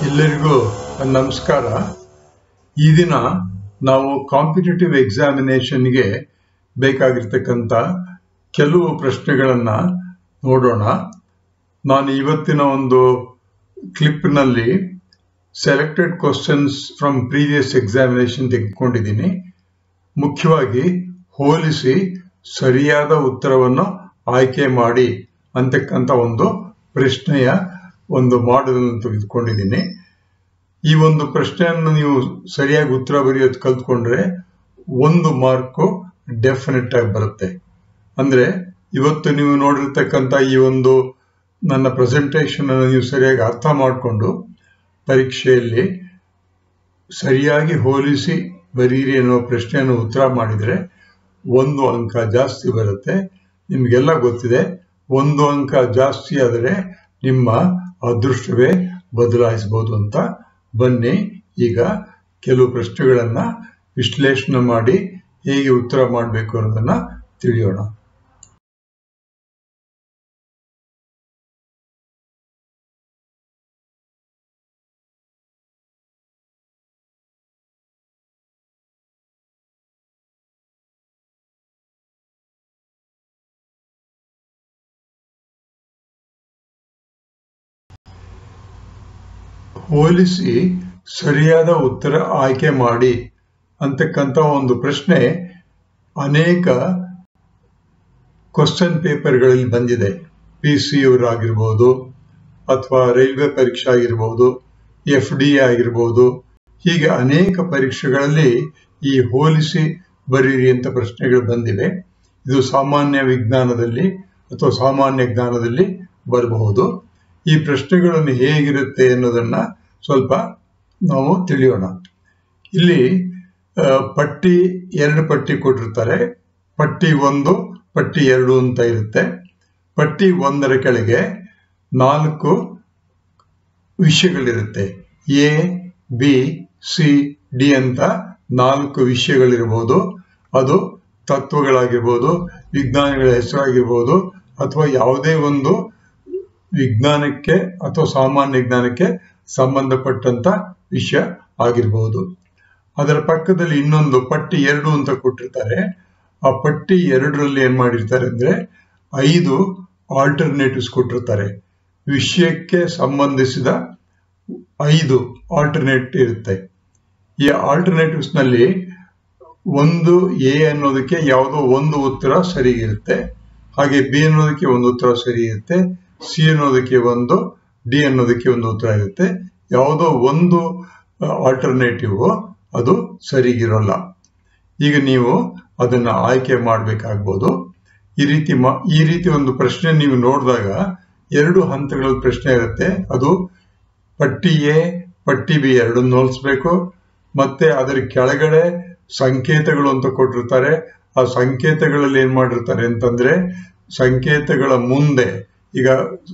ಎಲ್ಲರಿಗೂ ನಮಸ್ಕಾರ ಈ ದಿನ ನಾವು ಕಾಂಪಿಟೇಟಿವ್ ಎಕ್ಸಾಮಿನೇಷನ್ಗೆ ಬೇಕಾಗಿರ್ತಕ್ಕಂಥ ಕೆಲವು ಪ್ರಶ್ನೆಗಳನ್ನ ನೋಡೋಣ ನಾನು ಇವತ್ತಿನ ಒಂದು ಕ್ಲಿಪ್ನಲ್ಲಿ selected questions from previous examination ತೆಗೆದುಕೊಂಡಿದ್ದೀನಿ ಮುಖ್ಯವಾಗಿ ಹೋಲಿಸಿ ಸರಿಯಾದ ಉತ್ತರವನ್ನು ಆಯ್ಕೆ ಮಾಡಿ ಅಂತಕ್ಕಂಥ ಒಂದು ಪ್ರಶ್ನೆಯ ಒಂದು ಮಾಡೆಲ್ ತೆಗೆದುಕೊಂಡಿದ್ದೀನಿ ಈ ಒಂದು ಪ್ರಶ್ನೆಯನ್ನು ನೀವು ಸರಿಯಾಗಿ ಉತ್ತರ ಬರೆಯೋದು ಕಲ್ತ್ಕೊಂಡ್ರೆ ಒಂದು ಮಾರ್ಕು ಡೆಫಿನೆಟ್ ಆಗಿ ಬರುತ್ತೆ ಅಂದ್ರೆ ಇವತ್ತು ನೀವು ನೋಡಿರ್ತಕ್ಕಂಥ ಈ ಒಂದು ನನ್ನ ಪ್ರೆಸೆಂಟೇಷನ್ ಅನ್ನು ನೀವು ಸರಿಯಾಗಿ ಅರ್ಥ ಮಾಡಿಕೊಂಡು ಪರೀಕ್ಷೆಯಲ್ಲಿ ಸರಿಯಾಗಿ ಹೋಲಿಸಿ ಬರೀರಿ ಅನ್ನೋ ಪ್ರಶ್ನೆಯನ್ನು ಉತ್ತರ ಮಾಡಿದರೆ ಒಂದು ಅಂಕ ಜಾಸ್ತಿ ಬರುತ್ತೆ ನಿಮಗೆಲ್ಲ ಗೊತ್ತಿದೆ ಒಂದು ಅಂಕ ಜಾಸ್ತಿ ಆದರೆ ನಿಮ್ಮ ಅದೃಷ್ಟವೇ ಬದಲಾಯಿಸಬಹುದು ಅಂತ ಬನ್ನಿ ಈಗ ಕೆಲವು ಪ್ರಶ್ನೆಗಳನ್ನ ವಿಶ್ಲೇಷಣೆ ಮಾಡಿ ಹೇಗೆ ಉತ್ತರ ಮಾಡಬೇಕು ಅನ್ನೋದನ್ನ ತಿಳಿಯೋಣ ಹೋಲಿಸಿ ಸರಿಯಾದ ಉತ್ತರ ಆಯ್ಕೆ ಮಾಡಿ ಅಂತಕ್ಕಂಥ ಒಂದು ಪ್ರಶ್ನೆ ಅನೇಕ ಕ್ವಶನ್ ಪೇಪರ್ಗಳಲ್ಲಿ ಬಂದಿದೆ ಪಿ ಸಿ ಆಗಿರ್ಬೋದು ಅಥವಾ ರೈಲ್ವೆ ಪರೀಕ್ಷೆ ಆಗಿರ್ಬೋದು ಎಫ್ ಡಿ ಆಗಿರ್ಬೋದು ಹೀಗೆ ಅನೇಕ ಪರೀಕ್ಷೆಗಳಲ್ಲಿ ಈ ಹೋಲಿಸಿ ಬರೀರಿ ಅಂತ ಪ್ರಶ್ನೆಗಳು ಬಂದಿವೆ ಇದು ಸಾಮಾನ್ಯ ವಿಜ್ಞಾನದಲ್ಲಿ ಅಥವಾ ಸಾಮಾನ್ಯ ಜ್ಞಾನದಲ್ಲಿ ಬರಬಹುದು ಈ ಪ್ರಶ್ನೆಗಳನ್ನು ಹೇಗಿರುತ್ತೆ ಅನ್ನೋದನ್ನ ಸ್ವಲ್ಪ ನಾವು ತಿಳಿಯೋಣ ಇಲ್ಲಿ ಪಟ್ಟಿ ಎರಡು ಪಟ್ಟಿ ಕೊಟ್ಟಿರ್ತಾರೆ ಪಟ್ಟಿ ಒಂದು ಪಟ್ಟಿ ಎರಡು ಅಂತ ಇರುತ್ತೆ ಪಟ್ಟಿ ಒಂದರ ಕೆಳಗೆ ನಾಲ್ಕು ವಿಷಯಗಳಿರುತ್ತೆ ಎ ಬಿ ಸಿ ಡಿ ಅಂತ ನಾಲ್ಕು ವಿಷಯಗಳಿರ್ಬೋದು ಅದು ತತ್ವಗಳಾಗಿರ್ಬೋದು ವಿಜ್ಞಾನಿಗಳ ಹೆಸರಾಗಿರ್ಬೋದು ಅಥವಾ ಯಾವುದೇ ಒಂದು ವಿಜ್ಞಾನಕ್ಕೆ ಅಥವಾ ಸಾಮಾನ್ಯ ವಿಜ್ಞಾನಕ್ಕೆ ಸಂಬಂಧಪಟ್ಟಂತ ವಿಷಯ ಆಗಿರಬಹುದು ಅದರ ಪಕ್ಕದಲ್ಲಿ ಇನ್ನೊಂದು ಪಟ್ಟಿ ಎರಡು ಅಂತ ಕೊಟ್ಟಿರ್ತಾರೆ ಆ ಪಟ್ಟಿ ಎರಡರಲ್ಲಿ ಏನ್ ಮಾಡಿರ್ತಾರೆ ಅಂದ್ರೆ ಐದು ಆಲ್ಟರ್ನೇಟಿವ್ಸ್ ಕೊಟ್ಟಿರ್ತಾರೆ ವಿಷಯಕ್ಕೆ ಸಂಬಂಧಿಸಿದ ಐದು ಆಲ್ಟರ್ನೇಟ್ ಇರುತ್ತೆ ಈ ಆಲ್ಟರ್ನೇಟಿವ್ಸ್ ನಲ್ಲಿ ಒಂದು ಎ ಅನ್ನೋದಕ್ಕೆ ಯಾವುದೋ ಒಂದು ಉತ್ತರ ಸರಿ ಇರುತ್ತೆ ಹಾಗೆ ಬಿ ಅನ್ನೋದಕ್ಕೆ ಒಂದು ಉತ್ತರ ಸರಿ ಇರುತ್ತೆ ಸಿ ಅನ್ನೋದಕ್ಕೆ ಒಂದು ಡಿ ಅನ್ನೋದಕ್ಕೆ ಒಂದು ಉತ್ತರ ಇರುತ್ತೆ ಯಾವುದೋ ಒಂದು ಆಲ್ಟರ್ನೇಟಿವ್ ಅದು ಸರಿಗಿರೋಲ್ಲ ಈಗ ನೀವು ಅದನ್ನ ಆಯ್ಕೆ ಮಾಡಬೇಕಾಗ್ಬೋದು ಈ ರೀತಿ ಈ ರೀತಿ ಒಂದು ಪ್ರಶ್ನೆ ನೀವು ನೋಡಿದಾಗ ಎರಡು ಹಂತಗಳಲ್ಲಿ ಪ್ರಶ್ನೆ ಇರುತ್ತೆ ಅದು ಪಟ್ಟಿ ಎ ಪಟ್ಟಿ ಬಿ ಎರಡನ್ನು ಹೋಲಿಸ್ಬೇಕು ಮತ್ತೆ ಅದರ ಕೆಳಗಡೆ ಸಂಕೇತಗಳು ಅಂತ ಕೊಟ್ಟಿರ್ತಾರೆ ಆ ಸಂಕೇತಗಳಲ್ಲಿ ಏನ್ ಮಾಡಿರ್ತಾರೆ ಅಂತಂದ್ರೆ ಸಂಕೇತಗಳ ಮುಂದೆ ಈಗ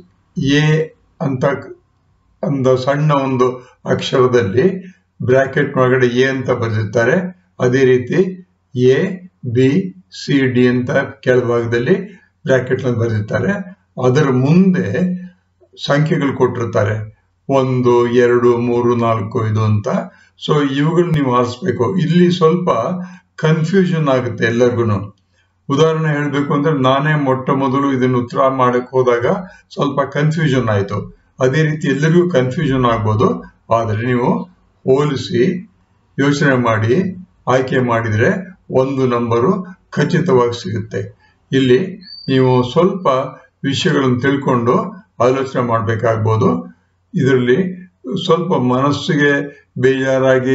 ಎ ಅಂತ ಒಂದು ಸಣ್ಣ ಒಂದು ಅಕ್ಷರದಲ್ಲಿ ಬ್ರಾಕೆಟ್ ಒಳಗಡೆ ಎ ಅಂತ ಬರೆದಿರ್ತಾರೆ ಅದೇ ರೀತಿ ಎ ಬಿ ಸಿ ಡಿ ಅಂತ ಕೆಳಭಾಗದಲ್ಲಿ ಬ್ರಾಕೆಟ್ ಬರೆದಿರ್ತಾರೆ ಅದರ ಮುಂದೆ ಸಂಖ್ಯೆಗಳು ಕೊಟ್ಟಿರ್ತಾರೆ ಒಂದು ಎರಡು ಮೂರು ನಾಲ್ಕು ಇದು ಅಂತ ಸೊ ಇವುಗಳು ನೀವು ಆರಿಸ್ಬೇಕು ಇಲ್ಲಿ ಸ್ವಲ್ಪ ಕನ್ಫ್ಯೂಷನ್ ಆಗುತ್ತೆ ಎಲ್ಲರಿಗೂ ಉದಾಹರಣೆ ಹೇಳಬೇಕು ಅಂದ್ರೆ ನಾನೇ ಮೊಟ್ಟ ಮೊದಲು ಇದನ್ನು ಉತ್ತರ ಮಾಡಕ್ ಹೋದಾಗ ಸ್ವಲ್ಪ ಕನ್ಫ್ಯೂಷನ್ ಆಯ್ತು ಅದೇ ರೀತಿ ಎಲ್ಲರಿಗೂ ಕನ್ಫ್ಯೂಷನ್ ಆಗ್ಬೋದು ಆದರೆ ನೀವು ಹೋಲಿಸಿ ಯೋಚನೆ ಮಾಡಿ ಆಯ್ಕೆ ಮಾಡಿದ್ರೆ ಒಂದು ನಂಬರು ಖಚಿತವಾಗಿ ಸಿಗುತ್ತೆ ಇಲ್ಲಿ ನೀವು ಸ್ವಲ್ಪ ವಿಷಯಗಳನ್ನು ತಿಳ್ಕೊಂಡು ಆಲೋಚನೆ ಮಾಡಬೇಕಾಗ್ಬೋದು ಇದರಲ್ಲಿ ಸ್ವಲ್ಪ ಮನಸ್ಸಿಗೆ ಬೇಜಾರಾಗಿ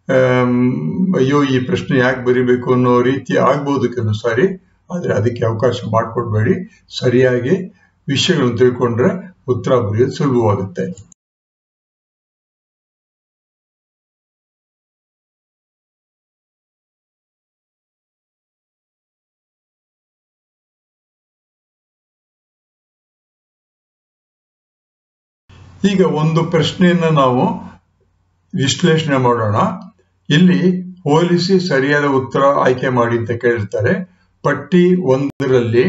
ಅಯ್ಯೋ ಈ ಪ್ರಶ್ನೆ ಯಾಕೆ ಬರಿಬೇಕು ಅನ್ನೋ ರೀತಿ ಆಗ್ಬೋದು ಕೆಲವು ಸಾರಿ ಆದ್ರೆ ಅದಕ್ಕೆ ಅವಕಾಶ ಮಾಡಿಕೊಡ್ಬೇಡಿ ಸರಿಯಾಗಿ ವಿಷಯಗಳನ್ನು ತಿಳ್ಕೊಂಡ್ರೆ ಉತ್ತರ ಬರೆಯೋದು ಸುಲಭವಾಗುತ್ತೆ ಈಗ ಒಂದು ಪ್ರಶ್ನೆಯನ್ನ ನಾವು ವಿಶ್ಲೇಷಣೆ ಮಾಡೋಣ ಇಲ್ಲಿ ಹೋಲಿಸಿ ಸರಿಯಾದ ಉತ್ತರ ಆಯ್ಕೆ ಮಾಡಿ ಅಂತ ಕೇಳಿರ್ತಾರೆ ಪಟ್ಟಿ ಒಂದರಲ್ಲಿ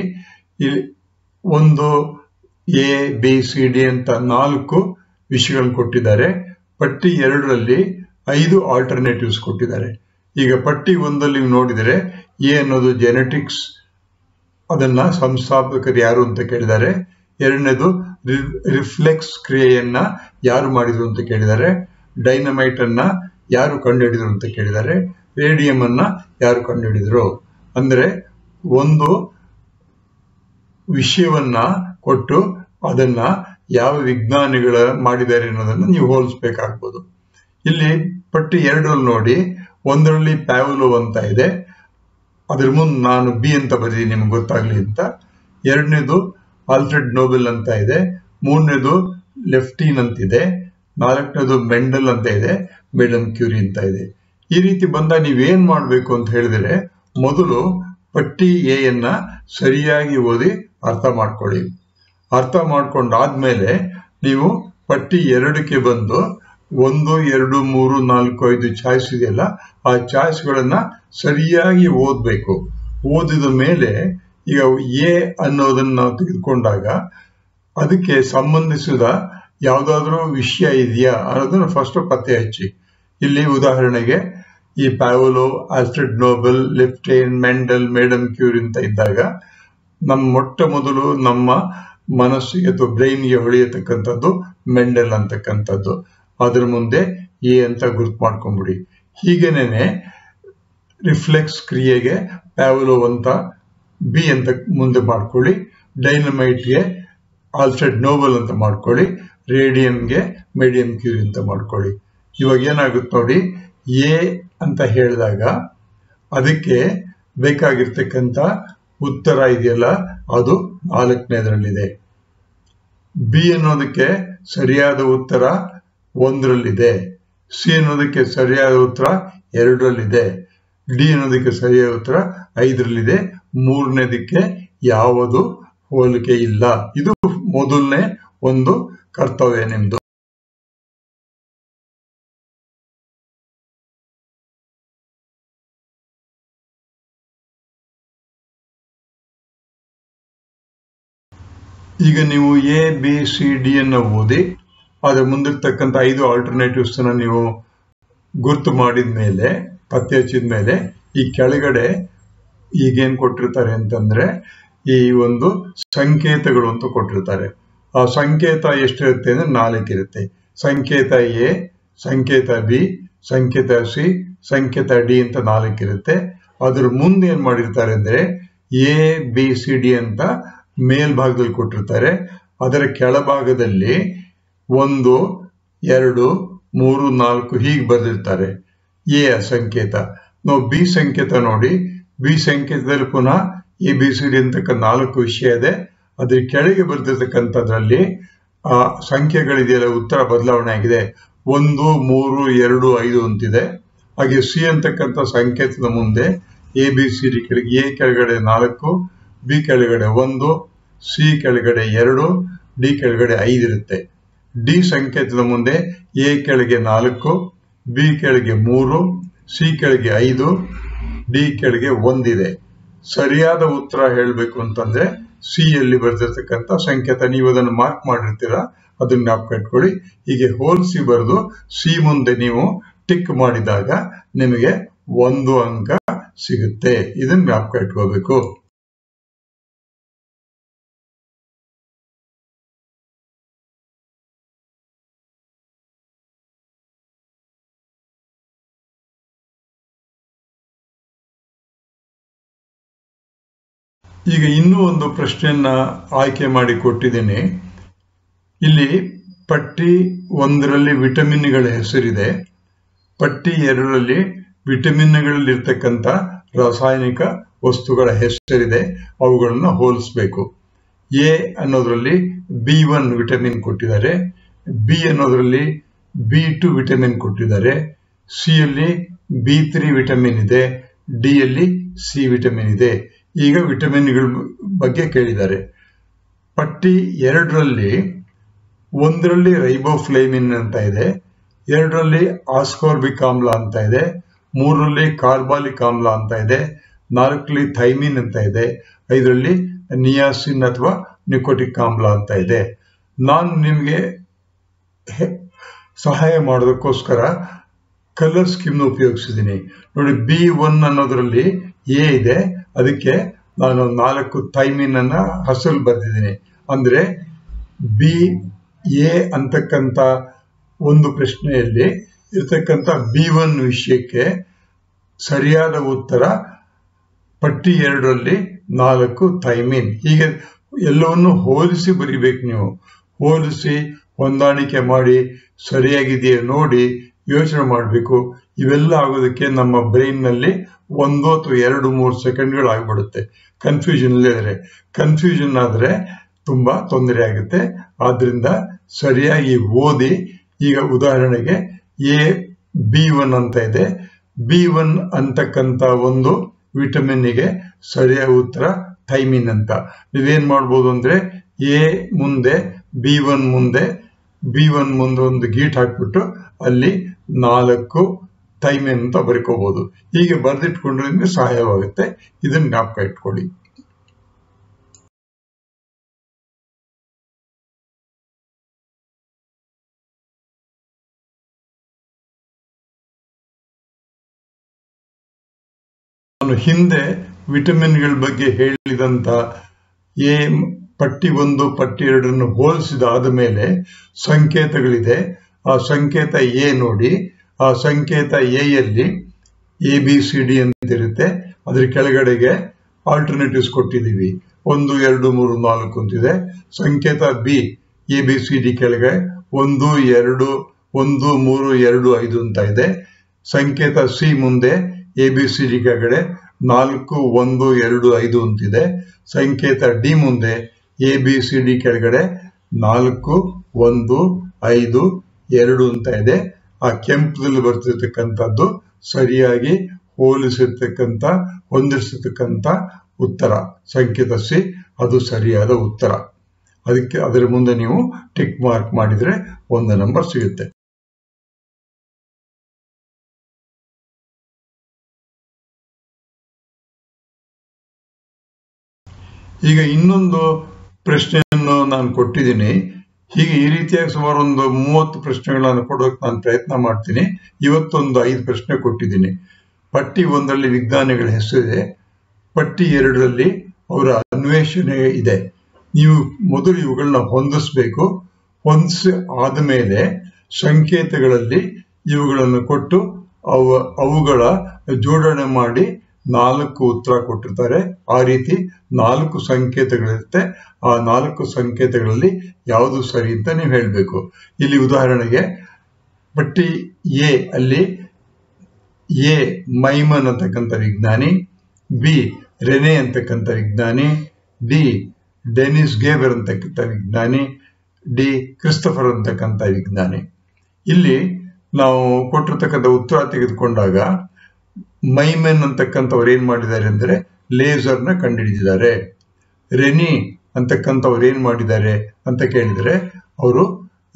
ಒಂದು ಎ ಬಿ ಸಿ ಡಿ ಅಂತ ನಾಲ್ಕು ವಿಷಯಗಳನ್ನು ಕೊಟ್ಟಿದ್ದಾರೆ ಪಟ್ಟಿ ಎರಡರಲ್ಲಿ ಐದು ಆಲ್ಟರ್ನೇಟಿವ್ಸ್ ಕೊಟ್ಟಿದ್ದಾರೆ ಈಗ ಪಟ್ಟಿ ಒಂದಲ್ಲಿ ನೀವು ನೋಡಿದರೆ ಎ ಅನ್ನೋದು ಜೆನೆಟಿಕ್ಸ್ ಅದನ್ನ ಸಂಸ್ಥಾಪಕರು ಯಾರು ಅಂತ ಕೇಳಿದ್ದಾರೆ ಎರಡನೇದು ರಿಫ್ಲೆಕ್ಸ್ ಕ್ರಿಯೆಯನ್ನ ಯಾರು ಮಾಡಿದ್ರು ಅಂತ ಕೇಳಿದ್ದಾರೆ ಡೈನಮೈಟ್ ಅನ್ನ ಯಾರು ಕಂಡುಹಿಡಿದ್ರು ಅಂತ ಕೇಳಿದ್ದಾರೆ ರೇಡಿಯಂ ಅನ್ನ ಯಾರು ಕಂಡುಹಿಡಿದ್ರು ಅಂದ್ರೆ ಒಂದು ವಿಷಯವನ್ನ ಕೊಟ್ಟು ಅದನ್ನ ಯಾವ ವಿಜ್ಞಾನಿಗಳ ಮಾಡಿದ್ದಾರೆ ಅನ್ನೋದನ್ನ ನೀವು ಹೋಲಿಸ್ಬೇಕಾಗ್ಬೋದು ಇಲ್ಲಿ ಪಟ್ಟಿ ಎರಡರಲ್ಲಿ ನೋಡಿ ಒಂದರಲ್ಲಿ ಪ್ಯಾವಲೋ ಅಂತ ಇದೆ ಅದ್ರ ಮುಂದೆ ನಾನು ಬಿ ಅಂತ ಬರೀ ನಿಮ್ಗೆ ಗೊತ್ತಾಗ್ಲಿ ಅಂತ ಎರಡನೇದು ಆಲ್ಫ್ರೆಡ್ ನೋಬೆಲ್ ಅಂತ ಇದೆ ಮೂರನೇದು ಲೆಫ್ಟೀನ್ ಅಂತಿದೆ ನಾಲ್ಕನೇದು ಮೆಂಡಲ್ ಅಂತ ಇದೆ ಮೇಡಮ್ ಕ್ಯೂರಿ ಅಂತ ಇದೆ ಈ ರೀತಿ ಬಂದಾಗ ನೀವೇನ್ ಮಾಡ್ಬೇಕು ಅಂತ ಹೇಳಿದ್ರೆ ಮೊದಲು ಪಟ್ಟಿ ಎ ಯನ್ನ ಸರಿಯಾಗಿ ಓದಿ ಅರ್ಥ ಮಾಡ್ಕೊಳ್ಳಿ ಅರ್ಥ ಮಾಡ್ಕೊಂಡಾದ್ಮೇಲೆ ನೀವು ಪಟ್ಟಿ ಎರಡಕ್ಕೆ ಬಂದು ಒಂದು ಎರಡು ಮೂರು ನಾಲ್ಕು ಐದು ಚಾಯ್ಸ್ ಇದೆಯಲ್ಲ ಆ ಚಾಯ್ಸ್ಗಳನ್ನ ಸರಿಯಾಗಿ ಓದ್ಬೇಕು ಓದಿದ ಮೇಲೆ ಈಗ ಎ ಅನ್ನೋದನ್ನ ನಾವು ತೆಗೆದುಕೊಂಡಾಗ ಅದಕ್ಕೆ ಸಂಬಂಧಿಸಿದ ಯಾವುದಾದ್ರೂ ವಿಷಯ ಇದೆಯಾ ಅನ್ನೋದನ್ನ ಫಸ್ಟ್ ಪತ್ತೆ ಹಚ್ಚಿ ಇಲ್ಲಿ ಉದಾಹರಣೆಗೆ ಈ ಪ್ಯಾವಲೋ ಆಲ್ಫ್ರೆಡ್ ನೋಬೆಲ್ ಲಿಫ್ಟೇನ್ ಮೆಂಡಲ್ ಮೇಡಮ್ ಕ್ಯೂರ್ ಅಂತ ಇದ್ದಾಗ ನಮ್ಮ ಮೊಟ್ಟ ಮೊದಲು ನಮ್ಮ ಮನಸ್ಸಿಗೆ ಅಥವಾ ಬ್ರೈನ್ಗೆ ಹೊಳೆಯತಕ್ಕಂಥದ್ದು ಮೆಂಡಲ್ ಅಂತಕ್ಕಂಥದ್ದು ಅದ್ರ ಮುಂದೆ ಎ ಅಂತ ಗುರ್ತು ಮಾಡ್ಕೊಂಬಿಡಿ ಹೀಗೇನೆ ರಿಫ್ಲೆಕ್ಸ್ ಕ್ರಿಯೆಗೆ ಪ್ಯಾವಲೋ ಅಂತ ಬಿ ಅಂತ ಮುಂದೆ ಮಾಡ್ಕೊಳ್ಳಿ ಡೈನಮೈಟ್ಗೆ ಆಲ್ಫ್ರೆಡ್ ನೋಬಲ್ ಅಂತ ಮಾಡ್ಕೊಳ್ಳಿ ರೇಡಿಯಂಗೆ ಮೀಡಿಯಂ ಕ್ಯೂರಿ ಅಂತ ಮಾಡ್ಕೊಳ್ಳಿ ಇವಾಗ ಏನಾಗುತ್ತೆ ನೋಡಿ ಎ ಅಂತ ಹೇಳಿದಾಗ ಅದಕ್ಕೆ ಬೇಕಾಗಿರ್ತಕ್ಕಂಥ ಉತ್ತರ ಇದೆಯಲ್ಲ ಅದು ನಾಲ್ಕನೇದರಲ್ಲಿದೆ ಬಿ ಅನ್ನೋದಕ್ಕೆ ಸರಿಯಾದ ಉತ್ತರ ಒಂದರಲ್ಲಿದೆ ಸಿ ಅನ್ನೋದಕ್ಕೆ ಸರಿಯಾದ ಉತ್ತರ ಎರಡರಲ್ಲಿದೆ ಡಿ ಅನ್ನೋದಕ್ಕೆ ಸರಿಯಾದ ಉತ್ತರ ಐದರಲ್ಲಿದೆ ಮೂರನೇದಕ್ಕೆ ಯಾವುದು ಹೋಲಿಕೆ ಇಲ್ಲ ಇದು ಮೊದಲನೇ ಒಂದು ಕರ್ತವ್ಯ ನಿಮ್ದು ಈಗ ನೀವು ಎ ಬಿ ಸಿ ಡಿ ಅನ್ನ ಓದಿ ಅದರ ಮುಂದಿರ್ತಕ್ಕಂಥ ಐದು ಆಲ್ಟರ್ನೇಟಿವ್ಸ್ ನೀವು ಗುರ್ತು ಮಾಡಿದ ಮೇಲೆ ಪತ್ತೆ ಹಚ್ಚಿದ ಮೇಲೆ ಈ ಕೆಳಗಡೆ ಈಗೇನ್ ಕೊಟ್ಟಿರ್ತಾರೆ ಅಂತಂದ್ರೆ ಈ ಒಂದು ಸಂಕೇತಗಳು ಅಂತ ಕೊಟ್ಟಿರ್ತಾರೆ ಆ ಸಂಕೇತ ಎಷ್ಟಿರುತ್ತೆ ಅಂದ್ರೆ ನಾಲ್ಕು ಇರುತ್ತೆ ಸಂಕೇತ ಎ ಸಂಕೇತ ಬಿ ಸಂಕೇತ ಸಿ ಸಂಕೇತ ಡಿ ಅಂತ ನಾಲ್ಕು ಇರುತ್ತೆ ಅದ್ರ ಮುಂದೆ ಏನ್ ಮಾಡಿರ್ತಾರೆ ಅಂದ್ರೆ ಎ ಬಿ ಸಿ ಡಿ ಅಂತ ಮೇಲ್ಭಾಗದಲ್ಲಿ ಕೊಟ್ಟಿರ್ತಾರೆ ಅದರ ಕೆಳಭಾಗದಲ್ಲಿ ಒಂದು ಎರಡು ಮೂರು ನಾಲ್ಕು ಹೀಗೆ ಬರೆದಿರ್ತಾರೆ ಎ ಸಂಕೇತ ನಾವು ಬಿ ಸಂಕೇತ ನೋಡಿ ಬಿ ಸಂಕೇತದಲ್ಲಿ ಪುನಃ ಎ ಬಿ ಸಿ ಡಿ ಅಂತಕ್ಕ ನಾಲ್ಕು ವಿಷಯ ಇದೆ ಅದ್ರ ಕೆಳಗೆ ಬರೆದಿರ್ತಕ್ಕಂಥದ್ರಲ್ಲಿ ಆ ಸಂಖ್ಯೆಗಳಿದೆಯಲ್ಲ ಉತ್ತರ ಬದಲಾವಣೆ ಆಗಿದೆ ಒಂದು ಮೂರು ಎರಡು ಐದು ಅಂತಿದೆ ಹಾಗೆ ಸಿ ಅಂತಕ್ಕಂಥ ಸಂಕೇತದ ಮುಂದೆ ಎ ಬಿ ಸಿ ಡಿ ಕೆಳಗೆ ಎ ಕೆಳಗಡೆ ನಾಲ್ಕು ಬಿ ಕೆಳಗಡೆ ಒಂದು ಸಿ ಕೆಳಗಡೆ ಎರಡು ಡಿ ಕೆಳಗಡೆ ಐದು ಇರುತ್ತೆ ಡಿ ಸಂಕೇತದ ಮುಂದೆ ಎ ಕೆಳಗೆ ನಾಲ್ಕು ಬಿ ಕೆಳಗೆ ಮೂರು ಸಿ ಕೆಳಗೆ ಐದು ಡಿ ಕೆಳಗೆ ಒಂದಿದೆ ಸರಿಯಾದ ಉತ್ತರ ಹೇಳಬೇಕು ಅಂತಂದ್ರೆ ಸಿ ಯಲ್ಲಿ ಬರೆದಿರ್ತಕ್ಕಂಥ ಸಂಕೇತ ನೀವು ಅದನ್ನು ಮಾರ್ಕ್ ಮಾಡಿರ್ತೀರಾ ಅದನ್ನ ಜ್ಞಾಪಕ ಇಟ್ಕೊಳ್ಳಿ ಹೀಗೆ ಹೋಲಿಸಿ ಬರೆದು ಸಿ ಮುಂದೆ ನೀವು ಟಿಕ್ ಮಾಡಿದಾಗ ನಿಮಗೆ ಒಂದು ಅಂಕ ಸಿಗುತ್ತೆ ಇದನ್ನ ಜ್ಞಾಪಕ ಇಟ್ಕೋಬೇಕು ಈಗ ಇನ್ನೂ ಒಂದು ಪ್ರಶ್ನೆಯನ್ನ ಆಯ್ಕೆ ಮಾಡಿ ಕೊಟ್ಟಿದ್ದೇನೆ ಇಲ್ಲಿ ಪಟ್ಟಿ ಒಂದರಲ್ಲಿ ವಿಟಮಿನ್ಗಳ ಹೆಸರಿದೆ ಪಟ್ಟಿ ಎರಡರಲ್ಲಿ ವಿಟಮಿನ್ಗಳಲ್ಲಿರ್ತಕ್ಕಂಥ ರಾಸಾಯನಿಕ ವಸ್ತುಗಳ ಹೆಸರಿದೆ ಅವುಗಳನ್ನ ಹೋಲಿಸ್ಬೇಕು ಎ ಅನ್ನೋದ್ರಲ್ಲಿ ಬಿ ಒನ್ ವಿಟಮಿನ್ ಕೊಟ್ಟಿದ್ದಾರೆ ಬಿ ಅನ್ನೋದ್ರಲ್ಲಿ ಬಿ ಟು ವಿಟಮಿನ್ ಕೊಟ್ಟಿದ್ದಾರೆ ಸಿ ಯಲ್ಲಿ ಬಿ ತ್ರೀ ವಿಟಮಿನ್ ಇದೆ ಡಿ ಯಲ್ಲಿ ಸಿ ವಿಟಮಿನ್ ಇದೆ ಈಗ ವಿಟಮಿನ್ಗಳ ಬಗ್ಗೆ ಕೇಳಿದ್ದಾರೆ ಪಟ್ಟಿ ಎರಡರಲ್ಲಿ ಒಂದರಲ್ಲಿ ರೈಬೋಫ್ಲೇಮಿನ್ ಅಂತ ಇದೆ ಎರಡರಲ್ಲಿ ಆಸ್ಕೋರ್ಬಿಕ್ ಆಮ್ಲ ಅಂತ ಇದೆ ಮೂರರಲ್ಲಿ ಕಾರ್ಬಾಲಿಕ್ ಆಮ್ಲ ಅಂತ ಇದೆ ನಾಲ್ಕರಲ್ಲಿ ಥೈಮಿನ್ ಅಂತ ಇದೆ ಐದರಲ್ಲಿ ನಿಯಾಸಿನ್ ಅಥವಾ ನಿಕೋಟಿಕ್ ಆಮ್ಲ ಅಂತ ಇದೆ ನಾನು ನಿಮಗೆ ಸಹಾಯ ಮಾಡೋದಕ್ಕೋಸ್ಕರ ಕಲರ್ ಸ್ಕೀಮ್ ಉಪಯೋಗಿಸಿದ್ದೀನಿ ನೋಡಿ ಬಿ ಒನ್ ಅನ್ನೋದ್ರಲ್ಲಿ ಎ ಇದೆ ಅದಕ್ಕೆ ನಾನು ನಾಲ್ಕು ಥೈಮಿನ್ ಅನ್ನ ಹಸಲ್ ಬರೆದಿದ್ದೀನಿ ಅಂದ್ರೆ ಬಿ ಎ ಅಂತಕ್ಕಂಥ ಒಂದು ಪ್ರಶ್ನೆಯಲ್ಲಿ ಇರ್ತಕ್ಕಂಥ ಬಿ ಒನ್ ವಿಷಯಕ್ಕೆ ಸರಿಯಾದ ಉತ್ತರ ಪಟ್ಟಿ ಎರಡರಲ್ಲಿ ನಾಲ್ಕು ಥೈಮಿನ್ ಹೀಗೆ ಎಲ್ಲವನ್ನು ಹೋಲಿಸಿ ಬರಿಬೇಕು ನೀವು ಹೋಲಿಸಿ ಹೊಂದಾಣಿಕೆ ಮಾಡಿ ಸರಿಯಾಗಿದೆಯೇ ನೋಡಿ ಯೋಚನೆ ಮಾಡಬೇಕು ಇವೆಲ್ಲ ಆಗೋದಕ್ಕೆ ನಮ್ಮ ಬ್ರೈನ್ನಲ್ಲಿ ಒಂದು ಅಥವಾ ಎರಡು ಮೂರು ಸೆಕೆಂಡ್ಗಳು ಆಗ್ಬಿಡುತ್ತೆ ಕನ್ಫ್ಯೂಷನ್ ಇದ್ರೆ ಕನ್ಫ್ಯೂಷನ್ ಆದರೆ ತುಂಬಾ ತೊಂದರೆ ಆಗುತ್ತೆ ಆದ್ರಿಂದ ಸರಿಯಾಗಿ ಓದಿ ಈಗ ಉದಾಹರಣೆಗೆ ಎ ಬಿ ಒನ್ ಅಂತ ಇದೆ ಬಿ ಒನ್ ಅಂತಕ್ಕಂಥ ಒಂದು ವಿಟಮಿನ್ಗೆ ಸರಿಯಾದ ಉತ್ತರ ಥೈಮಿನ್ ಅಂತ ನೀವೇನ್ ಮಾಡ್ಬೋದು ಅಂದ್ರೆ ಎ ಮುಂದೆ ಬಿ ಒನ್ ಮುಂದೆ ಬಿ ಒನ್ ಮುಂದೆ ಒಂದು ಗೀಟ್ ಹಾಕ್ಬಿಟ್ಟು ಅಲ್ಲಿ ನಾಲ್ಕು ಥೈಮಿನ್ ಅಂತ ಬರ್ಕೋಬಹುದು ಹೀಗೆ ಬರೆದಿಟ್ಕೊಂಡ್ರೆ ನಿಮ್ಗೆ ಸಹಾಯವಾಗುತ್ತೆ ಇದನ್ನ ಜ್ಞಾಪಕ ಇಟ್ಕೊಳ್ಳಿ ನಾನು ಹಿಂದೆ ವಿಟಮಿನ್ಗಳ ಬಗ್ಗೆ ಹೇಳಿದಂತ ಎ ಪಟ್ಟಿ ಒಂದು ಪಟ್ಟಿ ಎರಡನ್ನು ಹೋಲಿಸಿದಾದ ಮೇಲೆ ಸಂಕೇತಗಳಿದೆ ಆ ಸಂಕೇತ ಎ ನೋಡಿ ಆ ಸಂಕೇತ ಎ ಯಲ್ಲಿ ಎ ಬಿ ಸಿ ಡಿ ಅಂತಿರುತ್ತೆ ಅದ್ರ ಕೆಳಗಡೆಗೆ ಆಲ್ಟರ್ನೇಟಿವ್ಸ್ ಕೊಟ್ಟಿದ್ದೀವಿ ಒಂದು ಎರಡು ಮೂರು ನಾಲ್ಕು ಅಂತಿದೆ ಸಂಕೇತ B A B C D ಕೆಳಗೆ ಒಂದು ಎರಡು ಒಂದು ಮೂರು ಎರಡು ಐದು ಅಂತ ಇದೆ ಸಂಕೇತ ಸಿ ಮುಂದೆ ಎ ಬಿ ಸಿ ಡಿ ಕೆಳಗಡೆ ನಾಲ್ಕು ಒಂದು ಎರಡು ಐದು ಅಂತಿದೆ ಸಂಕೇತ ಡಿ ಮುಂದೆ ಎ ಬಿ ಸಿ ಡಿ ಕೆಳಗಡೆ ನಾಲ್ಕು ಒಂದು ಐದು ಎರಡು ಅಂತ ಇದೆ ಆ ಕೆಂಪದಲ್ಲಿ ಬರ್ತಿರ್ತಕ್ಕಂಥದ್ದು ಸರಿಯಾಗಿ ಹೋಲಿಸಿರ್ತಕ್ಕಂಥ ಹೊಂದಿಸಿರ್ತಕ್ಕಂಥ ಉತ್ತರ ಸಂಕೇತ ಸಿ ಅದು ಸರಿಯಾದ ಉತ್ತರ ಅದಕ್ಕೆ ಅದರ ಮುಂದೆ ನೀವು ಟಿಕ್ ಮಾರ್ಕ್ ಮಾಡಿದ್ರೆ ಒಂದು ನಂಬರ್ ಸಿಗುತ್ತೆ ಈಗ ಇನ್ನೊಂದು ಪ್ರಶ್ನೆಯನ್ನು ನಾನು ಕೊಟ್ಟಿದ್ದೀನಿ ಹೀಗೆ ಈ ರೀತಿಯಾಗಿ ಸುಮಾರು ಒಂದು ಮೂವತ್ತು ಪ್ರಶ್ನೆಗಳನ್ನು ಕೊಡೋಕೆ ನಾನು ಪ್ರಯತ್ನ ಮಾಡ್ತೀನಿ ಇವತ್ತೊಂದು ಐದು ಪ್ರಶ್ನೆ ಕೊಟ್ಟಿದ್ದೀನಿ ಪಟ್ಟಿ ಒಂದರಲ್ಲಿ ವಿಜ್ಞಾನಿಗಳ ಹೆಸರಿದೆ ಪಟ್ಟಿ ಎರಡರಲ್ಲಿ ಅವರ ಅನ್ವೇಷಣೆ ಇದೆ ನೀವು ಮೊದಲು ಇವುಗಳನ್ನ ಹೊಂದಿಸ್ಬೇಕು ಹೊಂದಿಸಿ ಆದಮೇಲೆ ಸಂಕೇತಗಳಲ್ಲಿ ಇವುಗಳನ್ನು ಕೊಟ್ಟು ಅವ ಅವುಗಳ ಜೋಡಣೆ ಮಾಡಿ ನಾಲ್ಕು ಉತ್ತರ ಕೊಟ್ಟಿರ್ತಾರೆ ಆ ರೀತಿ ನಾಲ್ಕು ಸಂಕೇತಗಳಿರುತ್ತೆ ಆ ನಾಲ್ಕು ಸಂಕೇತಗಳಲ್ಲಿ ಯಾವುದು ಸರಿ ಅಂತ ನೀವು ಹೇಳಬೇಕು ಇಲ್ಲಿ ಉದಾಹರಣೆಗೆ ಪಟ್ಟಿ ಎ ಅಲ್ಲಿ ಎ ಮೈಮನ್ ಅಂತಕ್ಕಂಥ ವಿಜ್ಞಾನಿ ಬಿ ರೆನೆ ಅಂತಕ್ಕಂಥ ವಿಜ್ಞಾನಿ ಡಿ ಡೆನಿಸ್ ಗೇಬರ್ ಅಂತಕ್ಕಂಥ ವಿಜ್ಞಾನಿ ಡಿ ಕ್ರಿಸ್ತಫರ್ ಅಂತಕ್ಕಂಥ ವಿಜ್ಞಾನಿ ಇಲ್ಲಿ ನಾವು ಕೊಟ್ಟಿರ್ತಕ್ಕಂಥ ಉತ್ತರ ತೆಗೆದುಕೊಂಡಾಗ ಮೈಮೆನ್ ಅಂತಕ್ಕಂಥವ್ರು ಏನ್ ಮಾಡಿದ್ದಾರೆ ಅಂದ್ರೆ ಲೇಸರ್ನ ಕಂಡುಹಿಡಿದಿದ್ದಾರೆ ರೆನಿ ಅಂತಕ್ಕಂಥವ್ರು ಏನ್ ಮಾಡಿದ್ದಾರೆ ಅಂತ ಕೇಳಿದ್ರೆ ಅವರು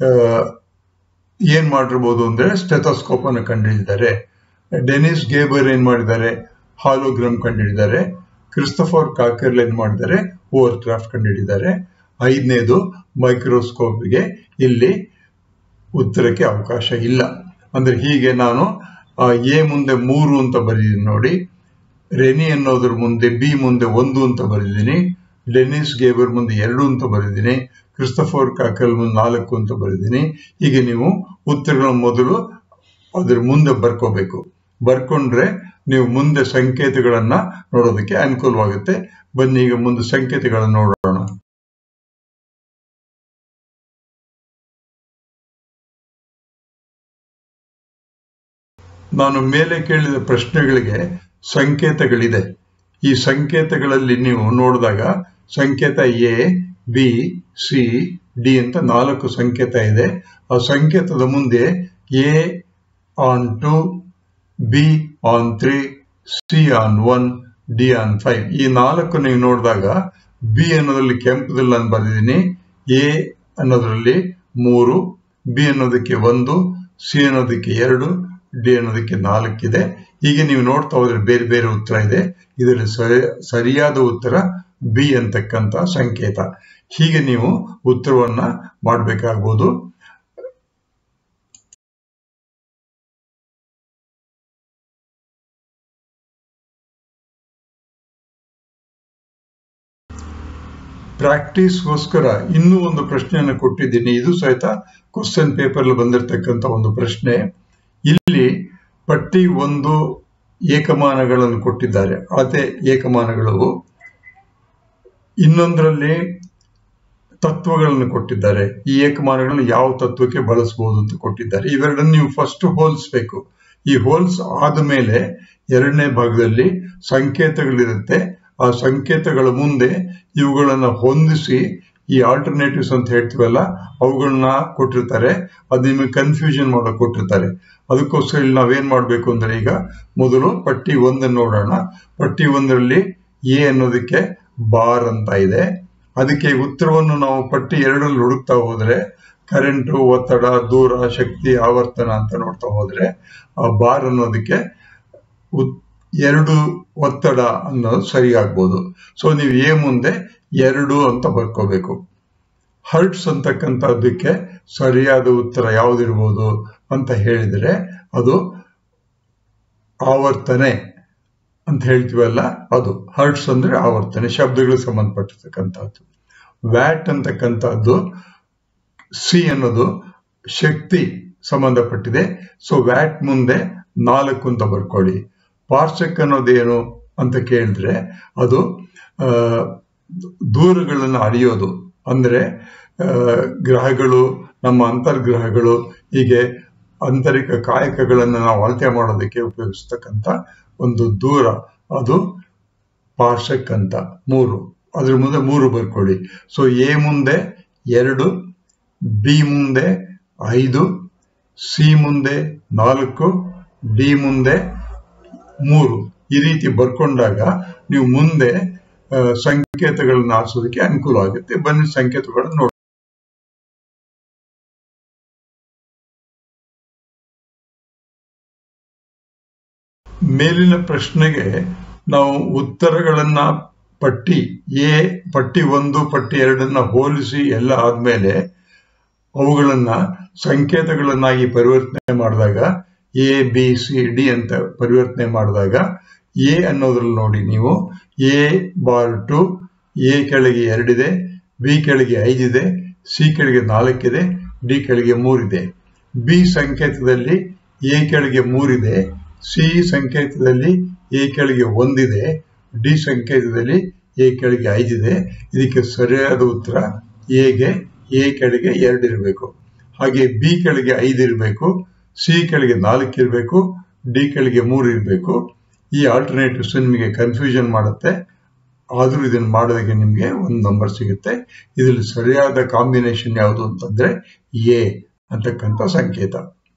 ಏನ್ ಮಾಡಿರ್ಬೋದು ಅಂದ್ರೆ ಸ್ಟೆಥೋಸ್ಕೋಪ್ ಅನ್ನು ಕಂಡುಹಿಡಿದಿದ್ದಾರೆ ಡೆನಿಸ್ ಗೇಬರ್ ಏನ್ ಮಾಡಿದ್ದಾರೆ ಹಾಲೋಗ್ರಾಮ್ ಕಂಡುಹಿಡಿದ್ದಾರೆ ಕ್ರಿಸ್ತಫರ್ ಕಾಕರ್ಲ್ ಏನ್ ಮಾಡಿದ್ದಾರೆ ಓವರ್ ಕ್ರಾಫ್ಟ್ ಕಂಡುಹಿಡಿದ್ದಾರೆ ಐದನೇದು ಮೈಕ್ರೋಸ್ಕೋಪ್ಗೆ ಇಲ್ಲಿ ಉತ್ತರಕ್ಕೆ ಅವಕಾಶ ಇಲ್ಲ ಅಂದ್ರೆ ಹೀಗೆ ನಾನು ಎ ಮುಂದೆ ಮೂರು ಅಂತ ಬರೆದಿದ್ದೀನಿ ನೋಡಿ ರೆನಿ ಅನ್ನೋದ್ರ ಮುಂದೆ ಬಿ ಮುಂದೆ ಒಂದು ಅಂತ ಬರೆದಿದ್ದೀನಿ ಡೆನಿಸ್ ಗೇಬರ್ ಮುಂದೆ ಎರಡು ಅಂತ ಬರೆದಿದ್ದೀನಿ ಕ್ರಿಸ್ತಫೋರ್ ಕಾಕಲ್ ಮುಂದೆ ನಾಲ್ಕು ಅಂತ ಬರೆದಿದ್ದೀನಿ ಹೀಗೆ ನೀವು ಉತ್ತರಗಳ ಮೊದಲು ಅದ್ರ ಮುಂದೆ ಬರ್ಕೋಬೇಕು ಬರ್ಕೊಂಡ್ರೆ ನೀವು ಮುಂದೆ ಸಂಕೇತಗಳನ್ನ ನೋಡೋದಕ್ಕೆ ಅನುಕೂಲವಾಗುತ್ತೆ ಬನ್ನಿ ಈಗ ಮುಂದೆ ಸಂಕೇತಗಳನ್ನ ನೋಡೋಣ ನಾನು ಮೇಲೆ ಕೇಳಿದ ಪ್ರಶ್ನೆಗಳಿಗೆ ಸಂಕೇತಗಳಿದೆ ಈ ಸಂಕೇತಗಳಲ್ಲಿ ನೀವು ನೋಡಿದಾಗ ಸಂಕೇತ ಎ ಬಿ ಸಿ ಡಿ ಅಂತ ನಾಲ್ಕು ಸಂಕೇತ ಇದೆ ಆ ಸಂಕೇತದ ಮುಂದೆ A on two B on three C on one D on five ಈ ನಾಲ್ಕು ನೀವು ನೋಡಿದಾಗ ಬಿ ಅನ್ನೋದ್ರಲ್ಲಿ ಕೆಂಪದಲ್ಲಿ ನಾನು ಬರೆದಿದ್ದೀನಿ ಎ ಅನ್ನೋದ್ರಲ್ಲಿ ಮೂರು ಬಿ ಅನ್ನೋದಕ್ಕೆ ಒಂದು ಸಿ ಅನ್ನೋದಕ್ಕೆ ಎರಡು ಡಿ ಅನ್ನೋದಕ್ಕೆ ನಾಲ್ಕಿದೆ ಹೀಗೆ ನೀವು ನೋಡ್ತಾ ಹೋದ್ರೆ ಬೇರೆ ಬೇರೆ ಉತ್ತರ ಇದೆ ಇದರಲ್ಲಿ ಸರಿಯಾದ ಉತ್ತರ ಬಿ ಅಂತಕ್ಕಂಥ ಸಂಕೇತ ಹೀಗೆ ನೀವು ಉತ್ತರವನ್ನ ಮಾಡಬೇಕಾಗ್ಬೋದು ಪ್ರಾಕ್ಟೀಸ್ಗೋಸ್ಕರ ಇನ್ನೂ ಒಂದು ಪ್ರಶ್ನೆಯನ್ನು ಕೊಟ್ಟಿದ್ದೀನಿ ಇದು ಸಹಿತ ಕ್ವಶನ್ ಪೇಪರ್ ಬಂದಿರತಕ್ಕಂತ ಒಂದು ಪ್ರಶ್ನೆ ಇಲ್ಲಿ ಪಟ್ಟಿ ಒಂದು ಏಕಮಾನಗಳನ್ನು ಕೊಟ್ಟಿದ್ದಾರೆ ಅಳತೆ ಏಕಮಾನಗಳು ಇನ್ನೊಂದರಲ್ಲಿ ತತ್ವಗಳನ್ನು ಕೊಟ್ಟಿದ್ದಾರೆ ಈ ಏಕಮಾನಗಳನ್ನು ಯಾವ ತತ್ವಕ್ಕೆ ಬಳಸಬಹುದು ಅಂತ ಕೊಟ್ಟಿದ್ದಾರೆ ಇವೆರಡನ್ನು ನೀವು ಫಸ್ಟ್ ಹೋಲಿಸ್ಬೇಕು ಈ ಹೋಲ್ಸ್ ಆದಮೇಲೆ ಎರಡನೇ ಭಾಗದಲ್ಲಿ ಸಂಕೇತಗಳಿರುತ್ತೆ ಆ ಸಂಕೇತಗಳ ಮುಂದೆ ಇವುಗಳನ್ನ ಹೊಂದಿಸಿ ಈ ಆಲ್ಟರ್ನೇಟಿವ್ಸ್ ಅಂತ ಹೇಳ್ತೀವಲ್ಲ ಅವುಗಳನ್ನ ಕೊಟ್ಟಿರ್ತಾರೆ ಅದು ನಿಮಗೆ ಕನ್ಫ್ಯೂಷನ್ ಮಾಡಕ್ ಕೊಟ್ಟಿರ್ತಾರೆ ಅದಕ್ಕೋಸ್ಕರ ಇಲ್ಲಿ ನಾವೇನ್ ಮಾಡ್ಬೇಕು ಅಂದ್ರೆ ಈಗ ಮೊದಲು ಪಟ್ಟಿ ಒಂದನ್ನು ನೋಡೋಣ ಪಟ್ಟಿ ಒಂದರಲ್ಲಿ ಎ ಅನ್ನೋದಕ್ಕೆ ಬಾರ್ ಅಂತ ಇದೆ ಅದಕ್ಕೆ ಉತ್ತರವನ್ನು ನಾವು ಪಟ್ಟಿ ಎರಡರಲ್ಲಿ ಹುಡುಕ್ತಾ ಹೋದ್ರೆ ಕರೆಂಟು ಒತ್ತಡ ದೂರ ಶಕ್ತಿ ಆವರ್ತನ ಅಂತ ನೋಡ್ತಾ ಹೋದ್ರೆ ಆ ಬಾರ್ ಅನ್ನೋದಕ್ಕೆ ಎರಡು ಒತ್ತಡ ಅನ್ನೋದು ಸರಿ ಆಗ್ಬೋದು ಸೊ ನೀವು ಎ ಮುಂದೆ ಎರಡು ಅಂತ ಬರ್ಕೋಬೇಕು ಹರ್ಟ್ಸ್ ಅಂತಕ್ಕಂಥದ್ದಕ್ಕೆ ಸರಿಯಾದ ಉತ್ತರ ಯಾವ್ದಿರ್ಬೋದು ಅಂತ ಹೇಳಿದ್ರೆ ಅದು ಆವರ್ತನೆ ಅಂತ ಹೇಳ್ತೀವಲ್ಲ ಅದು ಹರ್ಟ್ಸ್ ಅಂದ್ರೆ ಆವರ್ತನೆ ಶಬ್ದಗಳಿಗೆ ಸಂಬಂಧಪಟ್ಟಿರ್ತಕ್ಕಂಥದ್ದು ವ್ಯಾಟ್ ಅಂತಕ್ಕಂಥದ್ದು ಸಿ ಅನ್ನೋದು ಶಕ್ತಿ ಸಂಬಂಧಪಟ್ಟಿದೆ ಸೊ ವ್ಯಾಟ್ ಮುಂದೆ ನಾಲ್ಕು ಅಂತ ಬರ್ಕೊಳ್ಳಿ ಪಾರ್ಸೆಕ್ ಅನ್ನೋದೇನು ಅಂತ ಕೇಳಿದ್ರೆ ಅದು ದೂರಗಳನ್ನು ಅರಿಯೋದು ಅಂದ್ರೆ ಗ್ರಹಗಳು ನಮ್ಮ ಅಂತರ್ಗ್ರಹಗಳು ಹೀಗೆ ಆಂತರಿಕ ಕಾಯಕಗಳನ್ನು ನಾವು ಅಳತೆ ಮಾಡೋದಕ್ಕೆ ಉಪಯೋಗಿಸ್ತಕ್ಕಂಥ ಒಂದು ದೂರ ಅದು ಪಾರ್ಸೆಕ್ ಅಂತ ಮೂರು ಅದ್ರ ಮುಂದೆ ಮೂರು ಬರ್ಕೊಳ್ಳಿ ಸೊ ಎ ಮುಂದೆ ಎರಡು ಬಿ ಮುಂದೆ ಐದು ಸಿ ಮುಂದೆ ನಾಲ್ಕು ಡಿ ಮುಂದೆ ಮೂರು ಈ ರೀತಿ ಬರ್ಕೊಂಡಾಗ ನೀವು ಮುಂದೆ ಸಂಕೇತಗಳನ್ನ ಆರಿಸೋದಕ್ಕೆ ಅನುಕೂಲ ಆಗುತ್ತೆ ಬನ್ನಿ ಸಂಕೇತಗಳನ್ನು ನೋಡಿ ಮೇಲಿನ ಪ್ರಶ್ನೆಗೆ ನಾವು ಉತ್ತರಗಳನ್ನ ಪಟ್ಟಿ ಎ ಪಟ್ಟಿ ಒಂದು ಪಟ್ಟಿ ಎರಡನ್ನ ಹೋಲಿಸಿ ಎಲ್ಲ ಆದ್ಮೇಲೆ ಅವುಗಳನ್ನ ಸಂಕೇತಗಳನ್ನಾಗಿ ಪರಿವರ್ತನೆ ಮಾಡಿದಾಗ ಎ ಬಿ ಸಿ ಡಿ ಅಂತ ಪರಿವರ್ತನೆ ಮಾಡಿದಾಗ ಎ ಅನ್ನೋದ್ರಲ್ಲಿ ನೋಡಿ ನೀವು ಎ ಬಾರ್ ಟು ಎ ಕೆಳಗೆ ಎರಡಿದೆ ಬಿ ಕೆಳಗೆ ಐದಿದೆ ಸಿ ಕೆಳಗೆ ನಾಲ್ಕಿದೆ ಡಿ ಕೆಳಗೆ ಮೂರಿದೆ ಬಿ ಸಂಕೇತದಲ್ಲಿ ಎ ಕೆಳಗೆ ಮೂರಿದೆ ಸಿ ಸಂಕೇತದಲ್ಲಿ ಎ ಕೆಳಗೆ ಒಂದಿದೆ ಡಿ ಸಂಕೇತದಲ್ಲಿ ಎ ಕೆಳಗೆ ಐದಿದೆ ಇದಕ್ಕೆ ಸರಿಯಾದ ಉತ್ತರ ಎಗೆ ಎ ಕೆಳಗೆ ಎರಡು ಇರಬೇಕು ಹಾಗೆ ಬಿ ಕೆಳಗೆ ಐದು ಇರಬೇಕು ಸಿ ಕೆಳಗೆ ನಾಲ್ಕು ಇರಬೇಕು ಡಿ ಕೆಳಗೆ ಮೂರು ಇರಬೇಕು ಈ ಆಲ್ಟರ್ನೇಟಿವ್ಸ್ ನಿಮಗೆ ಕನ್ಫ್ಯೂಷನ್ ಮಾಡುತ್ತೆ ಆದ್ರೂ ಇದನ್ನ ಮಾಡೋದಕ್ಕೆ ನಿಮಗೆ ಒಂದು ನಂಬರ್ ಸಿಗುತ್ತೆ ಇದರಲ್ಲಿ ಸರಿಯಾದ ಕಾಂಬಿನೇಷನ್ ಯಾವುದು ಅಂತಂದ್ರೆ ಎ ಅಂತಕ್ಕಂಥ ಸಂಕೇತ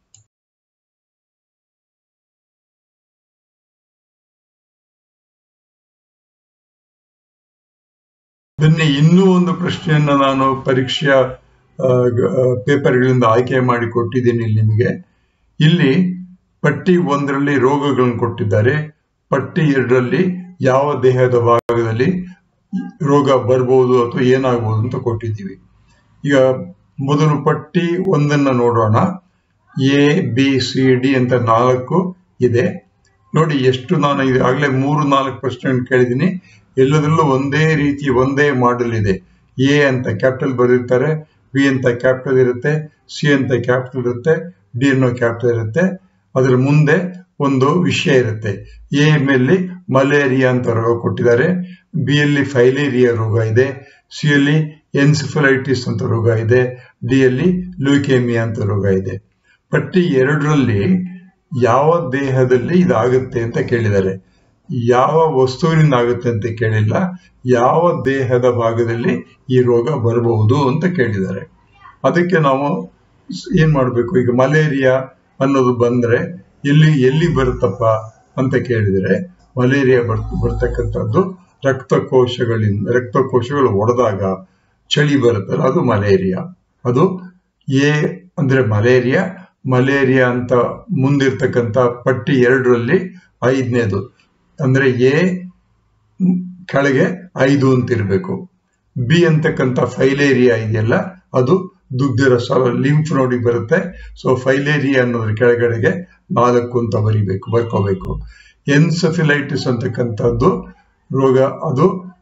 ಬನ್ನಿ ಇನ್ನೂ ಒಂದು ಪ್ರಶ್ನೆಯನ್ನ ನಾನು ಪರೀಕ್ಷೆಯ ಪೇಪರ್ಗಳಿಂದ ಆಯ್ಕೆ ಮಾಡಿ ಕೊಟ್ಟಿದ್ದೀನಿ ನಿಮಗೆ ಇಲ್ಲಿ ಪಟ್ಟಿ ಒಂದರಲ್ಲಿ ರೋಗಗಳನ್ನು ಕೊಟ್ಟಿದ್ದಾರೆ ಪಟ್ಟಿ ಎರಡರಲ್ಲಿ ಯಾವ ದೇಹದ ಭಾಗದಲ್ಲಿ ರೋಗ ಬರ್ಬೋದು ಅಥವಾ ಏನಾಗ್ಬೋದು ಅಂತ ಕೊಟ್ಟಿದ್ದೀವಿ ಈಗ ಮೊದಲು ಪಟ್ಟಿ ಒಂದನ್ನ ನೋಡೋಣ ಎ ಬಿ ಸಿ ಡಿ ಅಂತ ನಾಲ್ಕು ಇದೆ ನೋಡಿ ಎಷ್ಟು ನಾನು ಈಗಾಗಲೇ ಮೂರು ನಾಲ್ಕು ಪ್ರಶ್ನೆ ಕೇಳಿದ್ದೀನಿ ಎಲ್ಲದರಲ್ಲೂ ಒಂದೇ ರೀತಿ ಒಂದೇ ಮಾಡೆಲ್ ಇದೆ ಎ ಅಂತ ಕ್ಯಾಪಿಟಲ್ ಬರೆದಿರ್ತಾರೆ ಬಿ ಅಂತ ಕ್ಯಾಪಿಟಲ್ ಇರುತ್ತೆ ಸಿ ಅಂತ ಕ್ಯಾಪಿಟಲ್ ಇರುತ್ತೆ ಡಿ ಅನ್ನೋ ಕ್ಯಾಪಿಟಲ್ ಇರುತ್ತೆ ಅದರ ಮುಂದೆ ಒಂದು ವಿಷಯ ಇರುತ್ತೆ ಎ ಮೇಲೆ ಮಲೇರಿಯಾ ಅಂತ ರೋಗ ಕೊಟ್ಟಿದ್ದಾರೆ ಬಿ ಯಲ್ಲಿ ಫೈಲೇರಿಯಾ ರೋಗ ಇದೆ ಸಿ ಯಲ್ಲಿ ಎನ್ಸಿಫಲೈಟಿಸ್ ಅಂತ ರೋಗ ಇದೆ ಡಿ ಯಲ್ಲಿ ಲ್ಯೂಕೇಮಿಯಾ ಅಂತ ರೋಗ ಇದೆ ಪಟ್ಟಿ ಎರಡರಲ್ಲಿ ಯಾವ ದೇಹದಲ್ಲಿ ಇದಾಗುತ್ತೆ ಅಂತ ಕೇಳಿದ್ದಾರೆ ಯಾವ ವಸ್ತುವಿನಿಂದ ಆಗುತ್ತೆ ಅಂತ ಕೇಳಿಲ್ಲ ಯಾವ ದೇಹದ ಭಾಗದಲ್ಲಿ ಈ ರೋಗ ಬರಬಹುದು ಅಂತ ಕೇಳಿದ್ದಾರೆ ಅದಕ್ಕೆ ನಾವು ಏನ್ ಮಾಡ್ಬೇಕು ಈಗ ಮಲೇರಿಯಾ ಅನ್ನೋದು ಬಂದ್ರೆ ಎಲ್ಲಿ ಎಲ್ಲಿ ಬರುತ್ತಪ್ಪ ಅಂತ ಕೇಳಿದರೆ ಮಲೇರಿಯಾ ಬರ್ ಬರ್ತಕ್ಕಂಥದ್ದು ರಕ್ತಕೋಶಗಳಿಂದ ರಕ್ತಕೋಶಗಳು ಒಡೆದಾಗ ಚಳಿ ಬರುತ್ತಲ್ಲ ಅದು ಮಲೇರಿಯಾ ಅದು ಎ ಅಂದ್ರೆ ಮಲೇರಿಯಾ ಮಲೇರಿಯಾ ಅಂತ ಮುಂದಿರ್ತಕ್ಕಂಥ ಪಟ್ಟಿ ಎರಡರಲ್ಲಿ ಐದನೇದು ಅಂದ್ರೆ ಎ ಕೆಳಗೆ ಐದು ಅಂತ ಇರಬೇಕು ಬಿ ಅಂತಕ್ಕಂಥ ಫೈಲೇರಿಯಾ ಇದೆಯಲ್ಲ ಅದು ದುಗ್ಧರಸ ಲಿಂಫ್ ನೋಡಿ ಬರುತ್ತೆ ಸೊ ಫೈಲೇರಿಯಾ ಅನ್ನೋದ್ರ ಕೆಳಗಡೆಗೆ ನಾಲ್ಕು ಅಂತ ಬರಿಬೇಕು ಬರ್ಕೋಬೇಕು ಎನ್ಸಫಿಲೈಟಿಸ್ ಅಂತಕ್ಕಂಥದ್ದು ರೋಗ ಅದು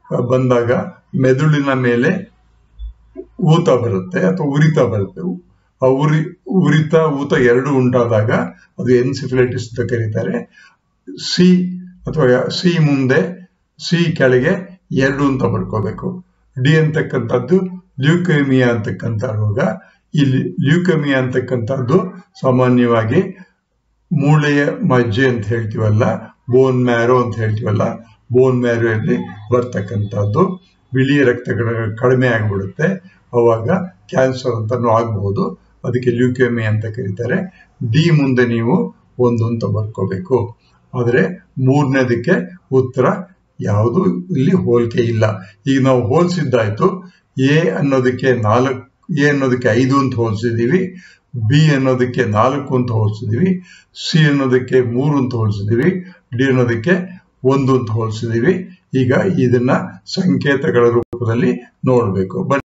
ಬಂದಾಗ ಮೆದುಳಿನ ಮೇಲೆ ಊತ ಬರುತ್ತೆ ಅಥವಾ ಉರಿತ ಬರುತ್ತೆ ಆ ಉರಿ ಉರಿತ ಊತ ಎರಡು ಉಂಟಾದಾಗ ಅದು ಎನ್ಸಿಫಿಲೈಟಿಸ್ ಅಂತ ಕರೀತಾರೆ ಸಿ ಅಥವಾ ಸಿ ಮುಂದೆ ಸಿ ಕೆಳಗೆ ಎರಡು ಅಂತ ಬರ್ಕೋಬೇಕು ಡಿ ಅಂತಕ್ಕಂಥದ್ದು ಲ್ಯೂಕೇಮಿಯಾ ಅಂತಕ್ಕಂಥ ರೋಗ ಇಲ್ಲಿ ಲ್ಯೂಕೇಮಿಯಾ ಅಂತಕ್ಕಂಥದ್ದು ಸಾಮಾನ್ಯವಾಗಿ ಮೂಳೆಯ ಮಜ್ಜೆ ಅಂತ ಹೇಳ್ತೀವಲ್ಲ ಬೋನ್ ಮ್ಯಾರೋ ಅಂತ ಹೇಳ್ತೀವಲ್ಲ ಬೋನ್ ಮ್ಯಾರೋಯಲ್ಲಿ ಬರ್ತಕ್ಕಂಥದ್ದು ಬಿಳಿಯ ರಕ್ತ ಕಡಿಮೆ ಆಗಿಬಿಡುತ್ತೆ ಅವಾಗ ಕ್ಯಾನ್ಸರ್ ಅಂತಾನು ಆಗಬಹುದು ಅದಕ್ಕೆ ಲ್ಯೂಕೇಮಿ ಅಂತ ಕರೀತಾರೆ ಡಿ ಮುಂದೆ ನೀವು ಒಂದು ಅಂತ ಬರ್ಕೋಬೇಕು ಆದರೆ ಮೂರನೇದಕ್ಕೆ ಉತ್ತರ ಯಾವುದು ಇಲ್ಲಿ ಹೋಲಿಕೆ ಇಲ್ಲ ಈಗ ನಾವು ಹೋಲಿಸಿದ್ದಾಯ್ತು ಎ ಅನ್ನೋದಕ್ಕೆ ನಾಲ್ಕು ಎ ಅನ್ನೋದಕ್ಕೆ ಐದು ಅಂತ ಹೋಲಿಸಿದೀವಿ ಬಿ ಅನ್ನೋದಕ್ಕೆ ನಾಲ್ಕು ಅಂತ ಹೋಲಿಸಿದೀವಿ ಸಿ ಅನ್ನೋದಕ್ಕೆ ಮೂರು ಅಂತ ಹೋಲಿಸಿದೀವಿ ಡಿ ಅನ್ನೋದಕ್ಕೆ ಒಂದು ಅಂತ ಹೋಲಿಸಿದೀವಿ ಈಗ ಇದನ್ನ ಸಂಕೇತಗಳ ರೂಪದಲ್ಲಿ ನೋಡಬೇಕು ಬನ್ನಿ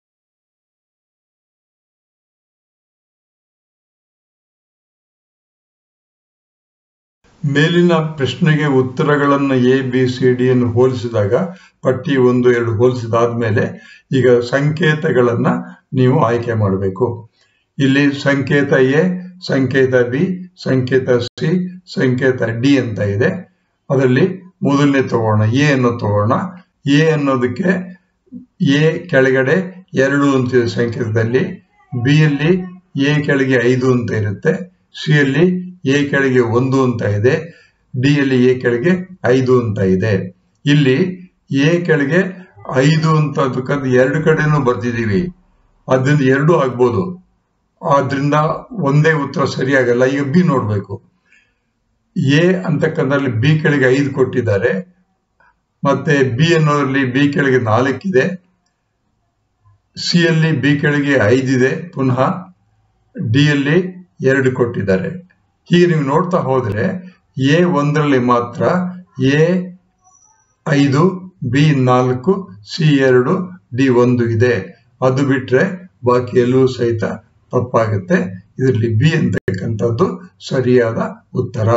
ಮೇಲಿನ ಪ್ರಶ್ನೆಗೆ ಉತ್ತರಗಳನ್ನು ಎ ಬಿ ಸಿ ಡಿ ಅನ್ನು ಹೋಲಿಸಿದಾಗ ಪಟ್ಟಿ ಒಂದು ಎರಡು ಹೋಲಿಸಿದಾದ್ಮೇಲೆ ಈಗ ಸಂಕೇತಗಳನ್ನ ನೀವು ಆಯ್ಕೆ ಮಾಡಬೇಕು ಇಲ್ಲಿ ಸಂಕೇತ ಎ ಸಂಕೇತ ಬಿ ಸಂಕೇತ ಸಿ ಸಂಕೇತ ಡಿ ಅಂತ ಇದೆ ಅದರಲ್ಲಿ ಮೊದಲನೇ ತಗೋಣ ಎ ಅನ್ನು ತಗೋಣ ಎ ಅನ್ನೋದಕ್ಕೆ ಎ ಕೆಳಗಡೆ ಎರಡು ಅಂತಿದೆ ಸಂಕೇತದಲ್ಲಿ ಬಿ ಯಲ್ಲಿ ಎ ಕೆಳಗೆ ಐದು ಅಂತ ಇರುತ್ತೆ ಸಿ ಯಲ್ಲಿ ಎ ಕೆಳಗೆ ಒಂದು ಅಂತ ಇದೆ ಡಿ ಯಲ್ಲಿ ಎ ಕೆಳಗೆ ಐದು ಅಂತ ಇದೆ ಇಲ್ಲಿ ಎ ಕೆಳಗೆ ಐದು ಅಂತ ಅದಕ್ಕಂತ ಎರಡು ಕಡೆನೂ ಬರ್ತಿದೀವಿ ಅದರಿಂದ ಎರಡು ಆಗ್ಬೋದು ಆದ್ರಿಂದ ಒಂದೇ ಉತ್ತರ ಸರಿಯಾಗಲ್ಲ ಈಗ ಬಿ ನೋಡ್ಬೇಕು ಎ ಅಂತಕ್ಕಂಥಲ್ಲಿ ಬಿ ಕೆಳಗೆ ಐದು ಕೊಟ್ಟಿದ್ದಾರೆ ಮತ್ತೆ ಬಿ ಅನ್ನೋದ್ರಲ್ಲಿ ಬಿ ಕೆಳಗೆ ನಾಲ್ಕಿದೆ ಸಿ ಯಲ್ಲಿ ಬಿ ಕೆಳಗೆ ಐದಿದೆ ಪುನಃ ಡಿ ಯಲ್ಲಿ ಎರಡು ಕೊಟ್ಟಿದ್ದಾರೆ ಹೀಗೆ ನೀವು ನೋಡ್ತಾ ಹೋದ್ರೆ ಎ ಒಂದರಲ್ಲಿ ಮಾತ್ರ ಎ ಐದು ಬಿ ನಾಲ್ಕು ಸಿ ಎರಡು ಡಿ ಒಂದು ಇದೆ ಅದು ಬಿಟ್ರೆ ಬಾಕಿ ಎಲ್ಲವೂ ಸಹಿತ ತಪ್ಪಾಗುತ್ತೆ ಇದರಲ್ಲಿ ಬಿ ಅಂತಕ್ಕಂಥದ್ದು ಸರಿಯಾದ ಉತ್ತರ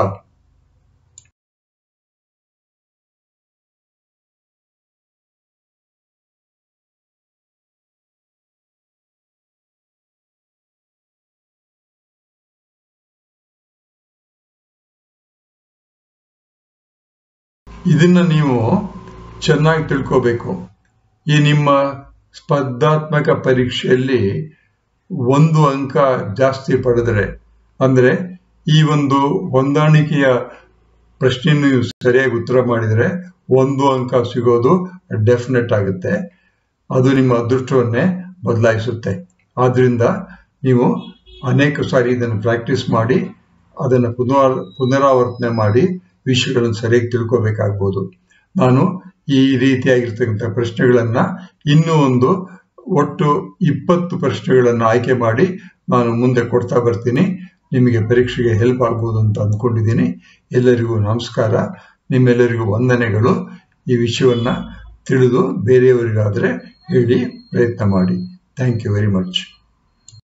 ಇದನ್ನ ನೀವು ಚೆನ್ನಾಗಿ ತಿಳ್ಕೋಬೇಕು ಈ ನಿಮ್ಮ ಸ್ಪರ್ಧಾತ್ಮಕ ಪರೀಕ್ಷೆಯಲ್ಲಿ ಒಂದು ಅಂಕ ಜಾಸ್ತಿ ಪಡೆದ್ರೆ ಅಂದ್ರೆ ಈ ಒಂದು ಹೊಂದಾಣಿಕೆಯ ಪ್ರಶ್ನೆಯನ್ನು ನೀವು ಸರಿಯಾಗಿ ಉತ್ತರ ಮಾಡಿದರೆ ಒಂದು ಅಂಕ ಸಿಗೋದು ಡೆಫಿನೆಟ್ ಆಗುತ್ತೆ ಅದು ನಿಮ್ಮ ಅದೃಷ್ಟವನ್ನೇ ಬದಲಾಯಿಸುತ್ತೆ ಆದ್ರಿಂದ ನೀವು ಅನೇಕ ಸಾರಿ ಇದನ್ನು ಪ್ರಾಕ್ಟೀಸ್ ಮಾಡಿ ಅದನ್ನು ಪುನರ್ ಪುನರಾವರ್ತನೆ ಮಾಡಿ ವಿಷಯಗಳನ್ನು ಸರಿಯಾಗಿ ತಿಳ್ಕೋಬೇಕಾಗ್ಬೋದು ನಾನು ಈ ರೀತಿಯಾಗಿರ್ತಕ್ಕಂಥ ಪ್ರಶ್ನೆಗಳನ್ನ ಇನ್ನೂ ಒಂದು ಒಟ್ಟು ಇಪ್ಪತ್ತು ಪ್ರಶ್ನೆಗಳನ್ನು ಆಯ್ಕೆ ಮಾಡಿ ನಾನು ಮುಂದೆ ಕೊಡ್ತಾ ಬರ್ತೀನಿ ನಿಮಗೆ ಪರೀಕ್ಷೆಗೆ ಹೆಲ್ಪ್ ಆಗ್ಬೋದು ಅಂತ ಅಂದ್ಕೊಂಡಿದ್ದೀನಿ ಎಲ್ಲರಿಗೂ ನಮಸ್ಕಾರ ನಿಮ್ಮೆಲ್ಲರಿಗೂ ವಂದನೆಗಳು ಈ ವಿಷಯವನ್ನ ತಿಳಿದು ಬೇರೆಯವರಿಗಾದರೆ ಹೇಳಿ ಪ್ರಯತ್ನ ಮಾಡಿ ಥ್ಯಾಂಕ್ ಯು ವೆರಿ ಮಚ್